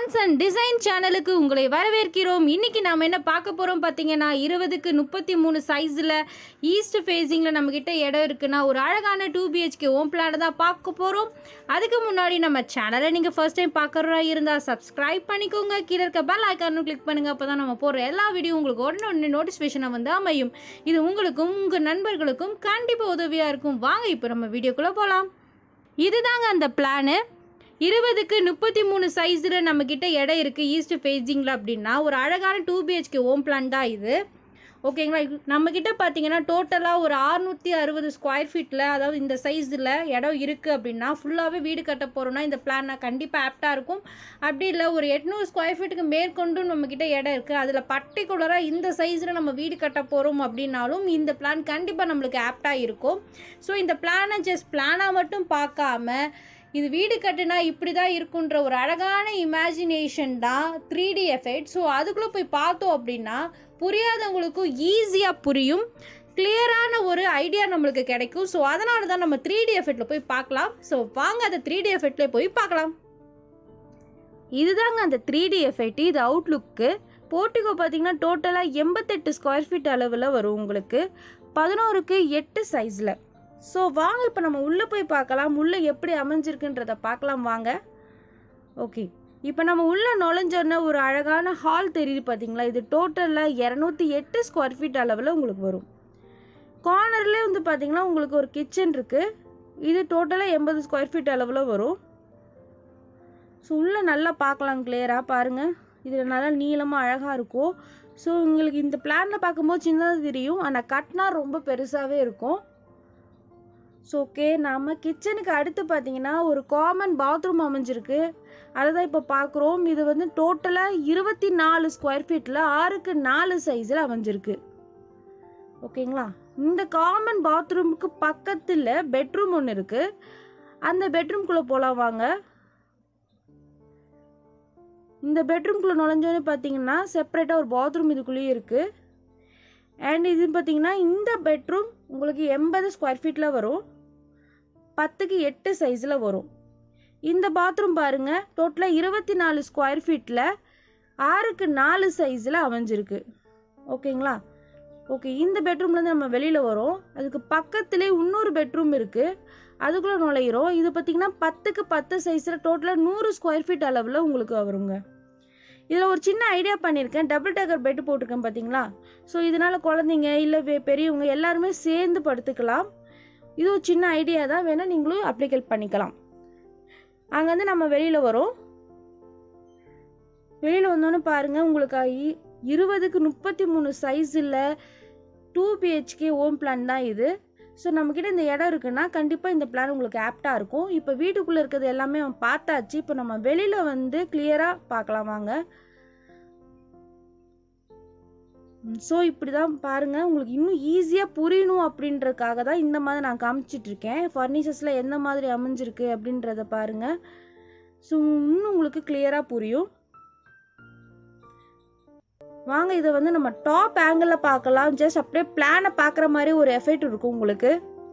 plants and design சேனலுக்கு உங்களை வரவேற்கிறோம் இன்னைக்கு நாம என்ன பார்க்க போறோம் பார்த்தீங்கன்னா இருபதுக்கு முப்பத்தி மூணு சைஸில் ஈஸ்ட் ஃபேஸிங்கில் நம்மக்கிட்ட இடம் இருக்குன்னா ஒரு அழகான டூ பிஹெச்கே ஓம் பிளான் தான் பார்க்க போகிறோம் அதுக்கு முன்னாடி நம்ம சேனலை நீங்கள் ஃபர்ஸ்ட் டைம் பார்க்குறதா இருந்தால் சப்ஸ்கிரைப் பண்ணிக்கோங்க கீழே இருக்க பெல் ஐக்கானும் கிளிக் பண்ணுங்க அப்போ தான் நம்ம போடுற எல்லா வீடியோ உங்களுக்கு உடனே உடனே நோட்டிஃபிகேஷனை வந்து அமையும் இது உங்களுக்கும் உங்கள் நண்பர்களுக்கும் கண்டிப்பாக உதவியாக இருக்கும் வாங்க இப்போ நம்ம வீடியோக்குள்ளே போகலாம் இதுதாங்க அந்த பிளானு இருபதுக்கு முப்பத்தி மூணு சைஸில் நம்மக்கிட்ட இடம் இருக்குது ஈஸ்ட் ஃபேஸிங்கில் அப்படின்னா ஒரு அழகான டூ பிஹெச்கே ஓம் பிளான் தான் இது ஓகேங்களா இது நம்மக்கிட்ட பார்த்தீங்கன்னா டோட்டலாக ஒரு அறுநூற்றி அறுபது ஸ்கொயர் ஃபீட்டில் அதாவது இந்த சைஸில் இடம் இருக்குது அப்படின்னா ஃபுல்லாகவே வீடு கட்ட போகிறோம்னா இந்த பிளான் கண்டிப்பாக ஆப்டாக இருக்கும் அப்படி இல்லை ஒரு எட்நூறு ஸ்கொயர் ஃபீட்டுக்கு மேற்கொண்டும் நம்மக்கிட்ட இடம் இருக்குது அதில் பர்டிகுலராக இந்த சைஸில் நம்ம வீடு கட்ட போகிறோம் அப்படின்னாலும் இந்த பிளான் கண்டிப்பாக நம்மளுக்கு ஆப்டாக இருக்கும் ஸோ இந்த பிளானை ஜஸ்ட் பிளானாக மட்டும் பார்க்காம இது வீடு கட்டுனா இப்படி தான் இருக்குன்ற ஒரு அழகான இமேஜினேஷன் தான் த்ரீ டி எஃபெக்ட் ஸோ அதுக்குள்ளே போய் பார்த்தோம் அப்படின்னா புரியாதவங்களுக்கும் ஈஸியாக புரியும் கிளியரான ஒரு ஐடியா நம்மளுக்கு கிடைக்கும் ஸோ அதனால தான் நம்ம த்ரீ டி எஃபெக்டில் போய் பார்க்கலாம் ஸோ வாங்க அந்த த்ரீ டி எஃபெக்ட்லேயே போய் பார்க்கலாம் இதுதாங்க அந்த த்ரீ டி எஃபெக்ட் இது அவுட்லுக்கு போர்ட்டிகோ பார்த்தீங்கன்னா டோட்டலாக எண்பத்தெட்டு ஸ்கொயர் ஃபீட் அளவில் வரும் உங்களுக்கு பதினோருக்கு எட்டு சைஸில் ஸோ வாங்க இப்போ நம்ம உள்ளே போய் பார்க்கலாம் உள்ளே எப்படி அமைஞ்சிருக்குன்றத பார்க்கலாம் வாங்க ஓகே இப்போ நம்ம உள்ளே நுழைஞ்சோன்னே ஒரு அழகான ஹால் தெரியுது பார்த்தீங்களா இது டோட்டலில் இரநூத்தி எட்டு ஸ்கொயர் ஃபீட் அளவில் உங்களுக்கு வரும் கார்னர்லேயே வந்து பார்த்தீங்கன்னா உங்களுக்கு ஒரு கிச்சன் இருக்குது இது டோட்டலாக எண்பது ஸ்கொயர் ஃபீட் அளவில் வரும் ஸோ உள்ளே நல்லா பார்க்கலாம் கிளியராக பாருங்கள் இதில் நல்லா நீளமாக அழகாக இருக்கும் ஸோ உங்களுக்கு இந்த பிளானில் பார்க்கும்போது சின்னதாக தெரியும் ஆனால் கட்னா ரொம்ப பெருசாகவே இருக்கும் ஸோ ஓகே நாம் கிச்சனுக்கு அடுத்து பார்த்தீங்கன்னா ஒரு காமன் பாத்ரூம் அமைஞ்சிருக்கு அதை தான் இப்போ பார்க்குறோம் இது வந்து டோட்டலாக இருபத்தி நாலு ஸ்கொயர் ஃபீட்டில் ஆறுக்கு நாலு சைஸில் அமைஞ்சிருக்கு ஓகேங்களா இந்த காமன் பாத்ரூமுக்கு பக்கத்தில் பெட்ரூம் ஒன்று இருக்குது அந்த பெட்ரூம்குள்ளே போகலாம் வாங்க இந்த பெட்ரூம்குள்ளே நுழைஞ்சோன்னே பார்த்தீங்கன்னா செப்பரேட்டாக ஒரு பாத்ரூம் இதுக்குள்ளேயே இருக்குது அண்ட் இது பார்த்தீங்கன்னா இந்த பெட்ரூம் உங்களுக்கு எண்பது ஸ்கொயர் ஃபீட்டில் வரும் பத்துக்கு எட்டு சைஸில் வரும் இந்த பாத்ரூம் பாருங்கள் டோட்டலாக இருபத்தி நாலு ஸ்கொயர் ஃபீட்டில் ஆறுக்கு நாலு சைஸில் அமைஞ்சிருக்கு ஓகேங்களா ஓகே இந்த பெட்ரூம்லேருந்து நம்ம வெளியில் வரோம் அதுக்கு பக்கத்துலேயே இன்னொரு பெட்ரூம் இருக்குது அதுக்குள்ளே நுழையிறோம் இது பார்த்திங்கன்னா பத்துக்கு பத்து சைஸில் டோட்டலாக நூறு ஸ்கொயர் ஃபீட் அளவில் உங்களுக்கு வருங்க இதில் ஒரு சின்ன ஐடியா பண்ணியிருக்கேன் டபுள் டேக்கர் பெட்டு போட்டிருக்கேன் பார்த்தீங்களா ஸோ இதனால் குழந்தைங்க இல்லை பெ- பெரியவங்க எல்லாருமே சேர்ந்து படுத்துக்கலாம் இது ஒரு சின்ன ஐடியா தான் வேணால் நீங்களும் அப்ளிகேட் பண்ணிக்கலாம் அங்கேருந்து நம்ம வெளியில் வரோம் வெளியில் வந்தோன்னே பாருங்கள் உங்களுக்கு இ- இருபதுக்கு முப்பத்தி மூணு சைஸில் டூ பிஹெச்கே ஓம் பிளான் தான் இது ஸோ நம்மக்கிட்ட இந்த இடம் இருக்குன்னா கண்டிப்பாக இந்த பிளான் உங்களுக்கு ஆப்டாக இருக்கும் இப்போ வீட்டுக்குள்ளே இருக்கிறது எல்லாமே அவன் பார்த்தாச்சு இப்போ நம்ம வெளியில் வந்து கிளியராக பார்க்கலாம் வாங்க ஸோ இப்படி தான் பாருங்கள் உங்களுக்கு இன்னும் ஈஸியாக புரியணும் அப்படின்றதுக்காக தான் இந்த மாதிரி நான் காமிச்சிட்டு இருக்கேன் ஃபர்னிச்சர்ஸில் எந்த மாதிரி அமைஞ்சிருக்கு அப்படின்றத பாருங்கள் ஸோ இன்னும் உங்களுக்கு கிளியராக புரியும் வாங்க இதை வந்து நம்ம டாப் ஆங்கிளில் பார்க்கலாம் ஜஸ்ட் அப்படியே பிளானை பார்க்குற மாதிரி ஒரு எஃபெக்ட் இருக்கும் உங்களுக்கு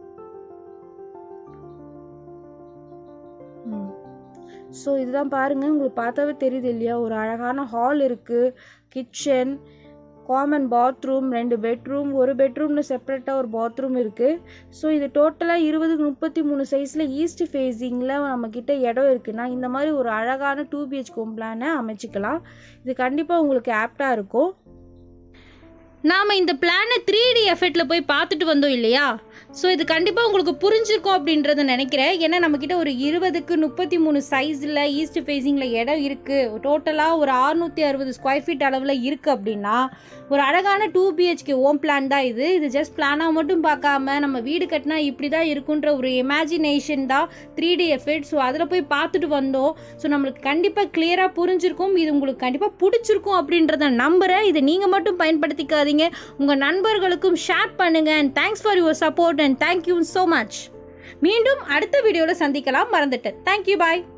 ஸோ இதுதான் பாருங்க உங்களுக்கு பார்த்தாவே தெரியுது இல்லையா ஒரு அழகான ஹால் இருக்குது கிச்சன் காமன் பாத்ரூம் ரெண்டு பெட்ரூம் ஒரு பெட்ரூமில் செப்பரேட்டாக ஒரு பாத்ரூம் இருக்குது ஸோ இது டோட்டலாக இருபதுக்கு முப்பத்தி மூணு சைஸில் ஈஸ்ட் ஃபேஸிங்கில் நம்மக்கிட்ட இடம் இருக்குன்னா இந்த மாதிரி ஒரு அழகான டூ பிஹெச் ஹோம் பிளானை அமைச்சிக்கலாம் இது கண்டிப்பாக உங்களுக்கு ஆப்டாக இருக்கும் நாம் இந்த பிளானை த்ரீ டி எஃபெக்டில் போய் பார்த்துட்டு வந்தோம் இல்லையா ஸோ இது கண்டிப்பாக உங்களுக்கு புரிஞ்சிருக்கும் அப்படின்றத நினைக்கிறேன் ஏன்னா நம்மக்கிட்ட ஒரு இருபதுக்கு முப்பத்தி மூணு சைஸில் ஈஸ்ட் ஃபேஸிங்கில் இடம் இருக்குது டோட்டலாக ஒரு அறுநூற்றி அறுபது ஸ்கொயர் ஃபீட் அளவில் இருக்குது அப்படின்னா ஒரு அழகான டூ பிஹெச்கே ஓம் பிளான் தான் இது இது ஜஸ்ட் பிளானாக மட்டும் பார்க்காம நம்ம வீடு கட்டினா இப்படி தான் இருக்குன்ற ஒரு இமேஜினேஷன் தான் த்ரீ டி எஃபெக்ட் ஸோ அதில் போய் பார்த்துட்டு வந்தோம் ஸோ நம்மளுக்கு கண்டிப்பாக கிளியராக புரிஞ்சிருக்கும் இது உங்களுக்கு கண்டிப்பாக பிடிச்சிருக்கும் அப்படின்றத நம்புகிறேன் இதை நீங்கள் மட்டும் பயன்படுத்திக்காதீங்க உங்கள் நண்பர்களுக்கும் ஷேர் பண்ணுங்கள் and thanks for your support and thank you so much மீண்டும் அடுத்த வீடியோவில் சந்திக்கலாம் மறந்துட்டேன் தேங்க்யூ பாய்